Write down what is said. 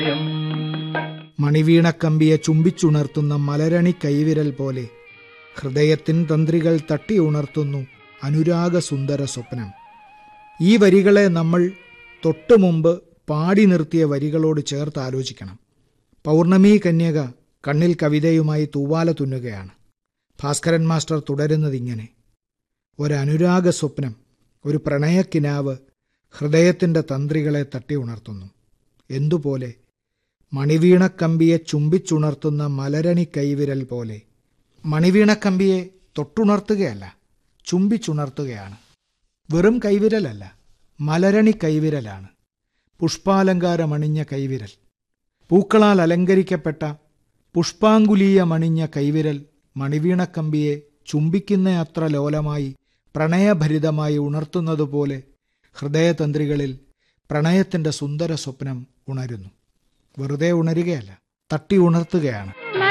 മണിവീണക്കമ്പിയെ ചുംബിച്ചുണർത്തുന്ന മലരണി കൈവിരൽ പോലെ ഹൃദയത്തിൻ തന്ത്രികൾ തട്ടി ഉണർത്തുന്നു അനുരാഗസുന്ദര സ്വപ്നം ഈ വരികളെ നമ്മൾ തൊട്ടു മുമ്പ് പാടി നിർത്തിയ വരികളോട് ചേർത്ത് ആലോചിക്കണം പൗർണമി കന്യക കണ്ണിൽ കവിതയുമായി തൂവാല തുന്നുകയാണ് ഭാസ്കരൻ മാസ്റ്റർ തുടരുന്നതിങ്ങനെ ഒരനുരാഗ സ്വപ്നം ഒരു പ്രണയക്കിനാവ് ഹൃദയത്തിൻ്റെ തന്ത്രികളെ തട്ടി ഉണർത്തുന്നു എന്തുപോലെ മണിവീണക്കമ്പിയെ ചുംബിച്ചുണർത്തുന്ന മലരണി കൈവിരൽ പോലെ മണിവീണക്കമ്പിയെ തൊട്ടുണർത്തുകയല്ല ചുംബിച്ചുണർത്തുകയാണ് വെറും കൈവിരലല്ല മലരണി കൈവിരലാണ് പുഷ്പാലങ്കാരമണിഞ്ഞ കൈവിരൽ പൂക്കളാൽ അലങ്കരിക്കപ്പെട്ട പുഷ്പാങ്കുലീയമണിഞ്ഞ കൈവിരൽ മണിവീണക്കമ്പിയെ ചുംബിക്കുന്ന അത്ര ലോലമായി പ്രണയഭരിതമായി ഉണർത്തുന്നതുപോലെ ഹൃദയതന്ത്രികളിൽ പ്രണയത്തിന്റെ സുന്ദര സ്വപ്നം ഉണരുന്നു വെറുതെ ഉണരുകയല്ല തട്ടി ഉണർത്തുകയാണ്